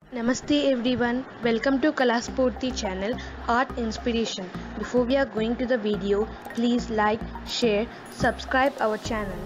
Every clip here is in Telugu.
Namaste everyone, welcome to Kalaspurti channel Art Inspiration. Before we are going to the video, please like, share, subscribe our channel.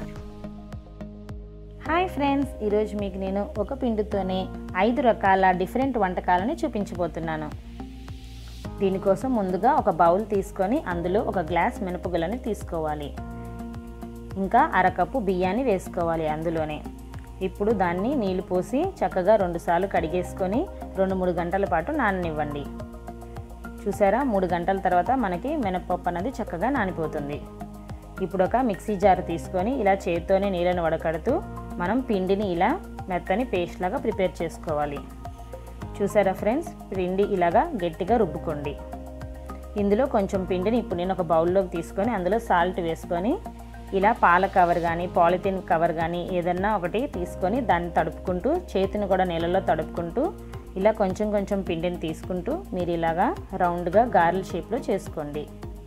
Hi friends ఈరోజు మీకు నేను ఒక పిండితోనే ఐదు రకాల డిఫరెంట్ వంటకాలని చూపించబోతున్నాను దీనికోసం ముందుగా ఒక బౌల్ తీసుకొని అందులో ఒక గ్లాస్ మినపగులని తీసుకోవాలి ఇంకా అరకప్పు బియ్యాన్ని వేసుకోవాలి అందులోనే ఇప్పుడు దాన్ని నీళ్లు పోసి చక్కగా రెండుసార్లు కడిగేసుకొని రెండు మూడు గంటల పాటు నాననివ్వండి చూసారా మూడు గంటల తర్వాత మనకి మినపప్పు అన్నది చక్కగా నానిపోతుంది ఇప్పుడు ఒక మిక్సీ జార్ తీసుకొని ఇలా చేతితోనే నీళ్ళను వడకడుతూ మనం పిండిని ఇలా మెత్తని పేస్ట్ లాగా ప్రిపేర్ చేసుకోవాలి చూసారా ఫ్రెండ్స్ పిండి ఇలాగా గట్టిగా రుబ్బుకోండి ఇందులో కొంచెం పిండిని ఇప్పుడు నేను ఒక బౌల్లోకి తీసుకొని అందులో సాల్ట్ వేసుకొని ఇలా పాల కవర్ కానీ పాలిథిన్ కవర్ కానీ ఏదన్నా ఒకటి తీసుకొని దాన్ని తడుపుకుంటూ చేతిని కూడా నీళ్ళలో తడుపుకుంటూ ఇలా కొంచెం కొంచెం పిండిని తీసుకుంటూ మీరు ఇలాగా రౌండ్గా గారెల షేప్లో చేసుకోండి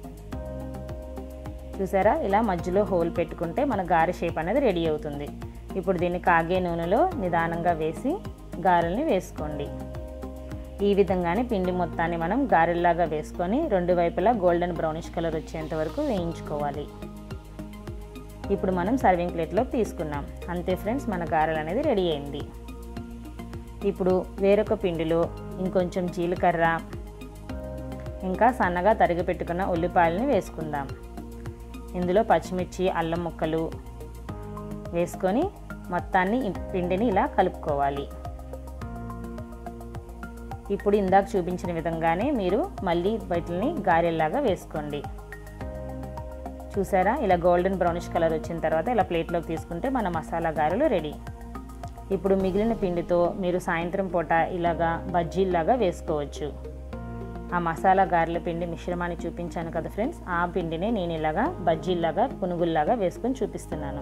చూసారా ఇలా మధ్యలో హోల్ పెట్టుకుంటే మన గారె షేప్ అనేది రెడీ అవుతుంది ఇప్పుడు దీన్ని కాగే నూనెలో నిదానంగా వేసి గారెల్ని వేసుకోండి ఈ విధంగానే పిండి మొత్తాన్ని మనం గారెల్లాగా వేసుకొని రెండు వైపులా గోల్డెన్ బ్రౌనిష్ కలర్ వచ్చేంత వరకు వేయించుకోవాలి ఇప్పుడు మనం సర్వింగ్ ప్లేట్లోకి తీసుకున్నాం అంతే ఫ్రెండ్స్ మన గారెలు అనేది రెడీ అయింది ఇప్పుడు వేరొక పిండిలో ఇంకొంచెం జీలకర్ర ఇంకా సన్నగా తరిగి పెట్టుకున్న ఉల్లిపాయలని వేసుకుందాం ఇందులో పచ్చిమిర్చి అల్లం ముక్కలు వేసుకొని మొత్తాన్ని ఈ పిండిని ఇలా కలుపుకోవాలి ఇప్పుడు ఇందాక చూపించిన విధంగానే మీరు మళ్ళీ వీటిని గారెల్లాగా వేసుకోండి చూసారా ఇలా గోల్డెన్ బ్రౌనిష్ కలర్ వచ్చిన తర్వాత ఇలా ప్లేట్లోకి తీసుకుంటే మన మసాలా గారెలు రెడీ ఇప్పుడు మిగిలిన పిండితో మీరు సాయంత్రం పూట ఇలాగా బజ్జీల్లాగా వేసుకోవచ్చు ఆ మసాలా గారెల పిండి మిశ్రమాన్ని చూపించాను కదా ఫ్రెండ్స్ ఆ పిండిని నేను ఇలాగా బజ్జీల్లాగా పునుగుల్లాగా వేసుకొని చూపిస్తున్నాను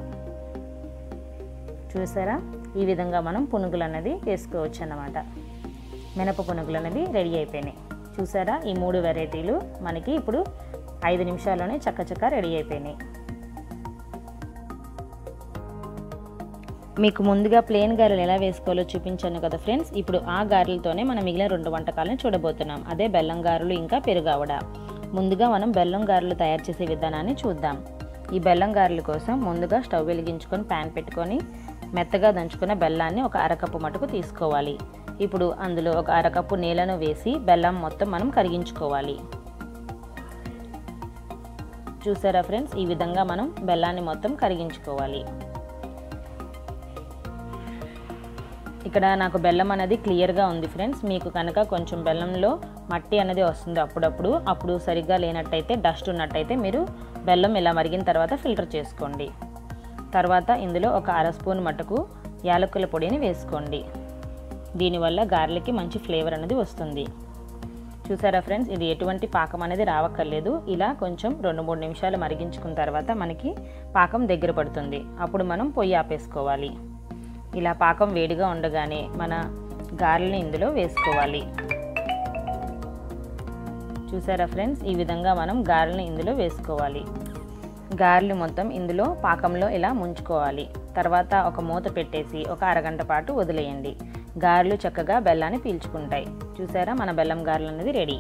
చూసారా ఈ విధంగా మనం పునుగులు అనేది వేసుకోవచ్చు అన్నమాట మినప పునుగులు అనేది రెడీ అయిపోయినాయి చూసారా ఈ మూడు వెరైటీలు మనకి ఇప్పుడు ఐదు నిమిషాల్లోనే చక్కచక్క రెడీ అయిపోయినాయి మీకు ముందుగా ప్లేన్ గారెలు ఎలా వేసుకోవాలో చూపించాను కదా ఫ్రెండ్స్ ఇప్పుడు ఆ గారెలతోనే మనం మిగిలిన రెండు వంటకాలను చూడబోతున్నాం అదే బెల్లం గారెలు ఇంకా పెరుగావడ ముందుగా మనం బెల్లం గారెలు తయారు చేసే విధానాన్ని చూద్దాం ఈ బెల్లం గారెల కోసం ముందుగా స్టవ్ వెలిగించుకొని ప్యాన్ పెట్టుకొని మెత్తగా దంచుకున్న బెల్లాన్ని ఒక అరకప్పు మటుకు తీసుకోవాలి ఇప్పుడు అందులో ఒక అరకప్పు నీళ్ళను వేసి బెల్లం మొత్తం మనం కరిగించుకోవాలి చూసారా ఫ్రెండ్స్ ఈ విధంగా మనం బెల్లాన్ని మొత్తం కరిగించుకోవాలి ఇక్కడ నాకు బెల్లం అనేది క్లియర్గా ఉంది ఫ్రెండ్స్ మీకు కనుక కొంచెం బెల్లంలో మట్టి అనేది వస్తుంది అప్పుడప్పుడు అప్పుడు సరిగ్గా లేనట్టయితే డస్ట్ ఉన్నట్టయితే మీరు బెల్లం ఇలా మరిగిన తర్వాత ఫిల్టర్ చేసుకోండి తర్వాత ఇందులో ఒక అర స్పూన్ మటుకు యాలకుల పొడిని వేసుకోండి దీనివల్ల గారెలకి మంచి ఫ్లేవర్ అనేది వస్తుంది చూసారా ఫ్రెండ్స్ ఇది ఎటువంటి పాకం అనేది రావక్కర్లేదు ఇలా కొంచెం రెండు మూడు నిమిషాలు మరిగించుకున్న తర్వాత మనకి పాకం దగ్గర పడుతుంది అప్పుడు మనం పొయ్యి ఆపేసుకోవాలి ఇలా పాకం వేడిగా ఉండగానే మన గారెల్ని ఇందులో వేసుకోవాలి చూసారా ఫ్రెండ్స్ ఈ విధంగా మనం గారెల్ని ఇందులో వేసుకోవాలి గారెలు మొత్తం ఇందులో పాకంలో ఇలా ముంచుకోవాలి తర్వాత ఒక మూత పెట్టేసి ఒక అరగంట పాటు వదిలేయండి గారెలు చక్కగా బెల్లాన్ని పీల్చుకుంటాయి చూసారా మన బెల్లం గారెలు అనేది రెడీ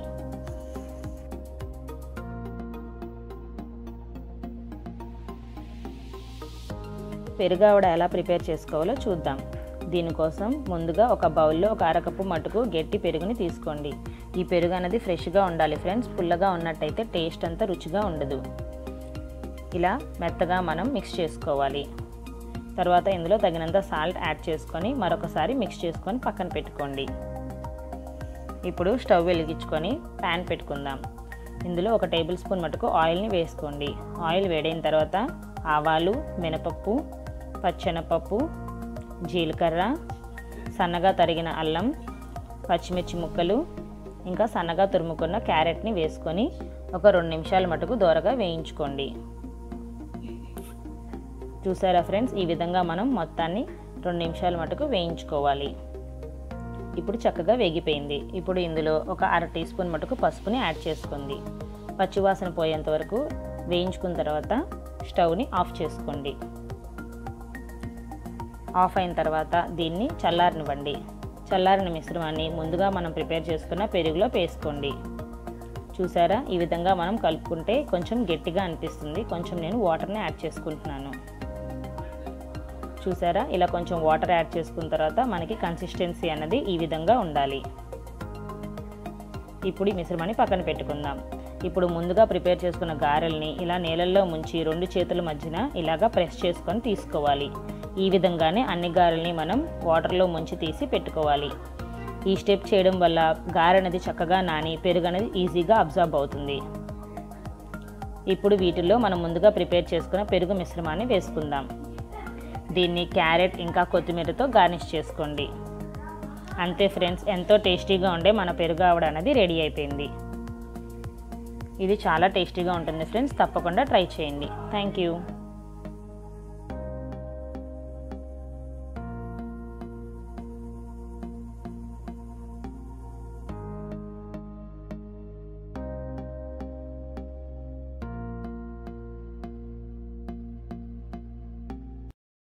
పెరుగావడ ఎలా ప్రిపేర్ చేసుకోవాలో చూద్దాం దీనికోసం ముందుగా ఒక బౌల్లో ఒక అరకప్పు మటుకు గట్టి పెరుగుని తీసుకోండి ఈ పెరుగు అనేది ఫ్రెష్గా ఉండాలి ఫ్రెండ్స్ పుల్లగా ఉన్నట్టయితే టేస్ట్ అంతా రుచిగా ఉండదు ఇలా మెత్తగా మనం మిక్స్ చేసుకోవాలి తర్వాత ఇందులో తగినంత సాల్ట్ యాడ్ చేసుకొని మరొకసారి మిక్స్ చేసుకొని పక్కన పెట్టుకోండి ఇప్పుడు స్టవ్ వెలిగించుకొని ప్యాన్ పెట్టుకుందాం ఇందులో ఒక టేబుల్ స్పూన్ మటుకు ఆయిల్ని వేసుకోండి ఆయిల్ వేడైన తర్వాత ఆవాలు మినపప్పు పచ్చెనపప్పు జీలకర్ర సన్నగా తరిగిన అల్లం పచ్చిమిర్చి ముక్కలు ఇంకా సన్నగా తురుముకున్న క్యారెట్ని వేసుకొని ఒక రెండు నిమిషాల మటుకు దూరగా వేయించుకోండి చూసారా ఫ్రెండ్స్ ఈ విధంగా మనం మొత్తాన్ని రెండు నిమిషాల మటుకు వేయించుకోవాలి ఇప్పుడు చక్కగా వేగిపోయింది ఇప్పుడు ఇందులో ఒక అర టీ స్పూన్ మటుకు పసుపుని యాడ్ చేసుకోండి పచ్చివాసన పోయేంత వరకు వేయించుకున్న తర్వాత స్టవ్ని ఆఫ్ చేసుకోండి ఆఫ్ అయిన తర్వాత దీన్ని చల్లారనివ్వండి చల్లారిన మిశ్రమాన్ని ముందుగా మనం ప్రిపేర్ చేసుకున్న పెరుగులో వేసుకోండి చూసారా ఈ విధంగా మనం కలుపుకుంటే కొంచెం గట్టిగా అనిపిస్తుంది కొంచెం నేను వాటర్ని యాడ్ చేసుకుంటున్నాను చూసారా ఇలా కొంచెం వాటర్ యాడ్ చేసుకున్న తర్వాత మనకి కన్సిస్టెన్సీ అన్నది ఈ విధంగా ఉండాలి ఇప్పుడు ఈ మిశ్రమాన్ని పక్కన పెట్టుకుందాం ఇప్పుడు ముందుగా ప్రిపేర్ చేసుకున్న గారెల్ని ఇలా నీళ్ళల్లో ముంచి రెండు చేతుల మధ్యన ఇలాగా ప్రెస్ చేసుకొని తీసుకోవాలి ఈ విధంగానే అన్ని గారెల్ని మనం వాటర్లో ముంచి తీసి పెట్టుకోవాలి ఈ స్టెప్ చేయడం వల్ల గారె అనేది చక్కగా నాని పెరుగు అనేది ఈజీగా అబ్జర్బ్ అవుతుంది ఇప్పుడు వీటిల్లో మనం ముందుగా ప్రిపేర్ చేసుకున్న పెరుగు మిశ్రమాన్ని వేసుకుందాం దీన్ని క్యారెట్ ఇంకా కొత్తిమీరతో గార్నిష్ చేసుకోండి అంతే ఫ్రెండ్స్ ఎంతో టేస్టీగా ఉండే మన పెరుగు ఆవడ అనేది రెడీ అయిపోయింది ఇది చాలా టేస్టీగా ఉంటుంది ఫ్రెండ్స్ తప్పకుండా ట్రై చేయండి థ్యాంక్ యూ